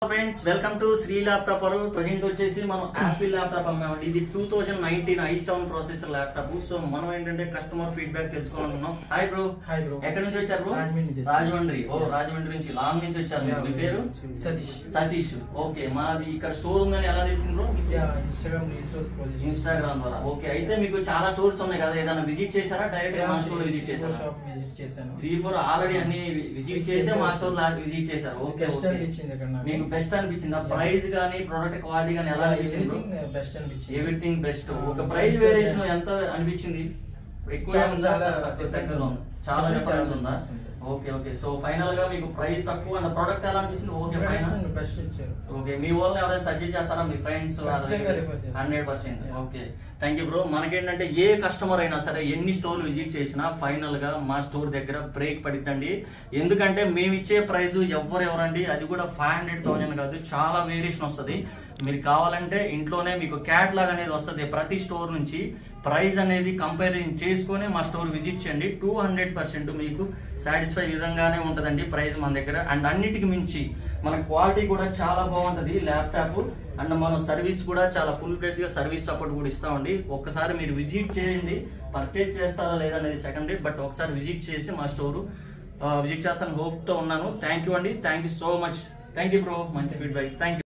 Friends welcome to Sri laptop present వచ్చేసి మనం Apple laptop అమ్మామండి ఇది two thousand nineteen I seven processor laptop so మనం ఏంటంటే కస్టమర్ ఫీడ్బ్యాక్ తెలుసుకోవాలనుకున్నాం హాయ్ బ్రో హాయ్ బ్రో ఎక్కడి నుంచి వచ్చారు bro? రాజమండ్రి నుంచి వచ్చాను. రాజమండ్రి ఓ రాజమండ్రి నుంచి లాంగ్ నుంచి వచ్చారు మీరు. మీ పేరు సతీష్ సతీష్ ఓకే మాది ఇక్కడ స్టోర్ ఉందని ఎలా తెలిసింది bro yeah Instagram reels scroll Instagram ద్వారా ఓకే అయితే మీకు చాలా స్టోర్స్ ఉన్నాయి కదా ఏదైనా విజిట్ చేశారా డైరెక్ట్ గా మా స్టోర్ విజిట్ చేశారా షాప్ విజిట్ చేశాను త్రీ ఫోర్ ఆల్రెడీ అన్ని విజిట్ చేసే మా స్టోర్ విజిట్ చేశారు ఓకే బెస్ట్ ఓకే అనిపించింది ఇక్కడ నాకు మీకు బెస్ట్ అనిపించింది Yeah. ప్రైస్ గానీ ప్రొడక్ట్ క్వాలిటీ గానీ ఎలా అనిపించింది ఎవ్రీథింగ్ బెస్ట్ అనిపించింది ఎవ్రీథింగ్ బెస్ట్ Ah, ఒక price ప్రైస్ వేరియేషన్ అనేది- ఎంత అనిపించింది ఎక్కువ చాలా- ఉందా చాలా తక్కువ difference difference ఉందా? చాలా Difference డిఫరెన్స్ చాలా ఉందా difference ఉంది. ఓకే ఓకే సో ఫైనల్ గా మీకు ప్రైస్ తక్కువ అండ్ ప్రొడక్ట్ ఎలా అనిపించింది ఓకే ఫైనల్ బెస్ట్ ఇచ్చారు ఓకే మీ వాళ్ళు ఎవరైనా సజెస్ట్ చేస్తారా మీ ఫ్రెండ్స్ ఖచ్చితంగా refer చేస్తాను. Hundred percent Yeah. Okay thank you bro మనకేంటంటే ఏ కస్టమర్ అయినా సరే ఎన్ని స్టోర్లు విజిట్ చేసినా ఫైనల్ గా మా స్టోర్ దగ్గర బ్రేక్ పడిద్దండి ఎందుకంటే మేము ఇచ్చే ప్రైస్ ఎవరు ఎవరండి అది కూడా ఫైవ్ హండ్రెడ్ థౌసండ్ కాదు చాలా వేరియేషన్ వస్తుంది మీరు కావాలంటే ఇంట్లోనే మీకు క్యాట్లాగ్ అనేది వస్తుంది ప్రతి స్టోర్ నుంచి ప్రైస్ అనేది కంపేరింగ్ చేసుకొని మా స్టోర్ విజిట్ చేయండి టూ హండ్రెడ్ పర్సెంట్ మీకు సాటిస్ఫై విధంగానే ఉంటుందండి ప్రైస్ మన దగ్గర అండ్ అన్నిటికి మించి మన క్వాలిటీ కూడా చాలా బాగుంటది ల్యాప్టాప్ అండ్ మన సర్వీస్ కూడా చాలా ఫుల్ ప్లేజ్ గా సర్వీస్ సపోర్ట్ కూడా ఇస్తామండి ఒక్కసారి మీరు విజిట్ చేయండి పర్చేజ్ చేస్తారా లేదా అనేది సెకండరీ బట్ ఒకసారి విజిట్ చేసి మా స్టోర్ విజిట్ చేస్తాను హోప్ తో ఉన్నాను థ్యాంక్ యూ అండి thank you so much thank you bro మంచి ఫీడ్బ్యాక్ థ్యాంక్ యూ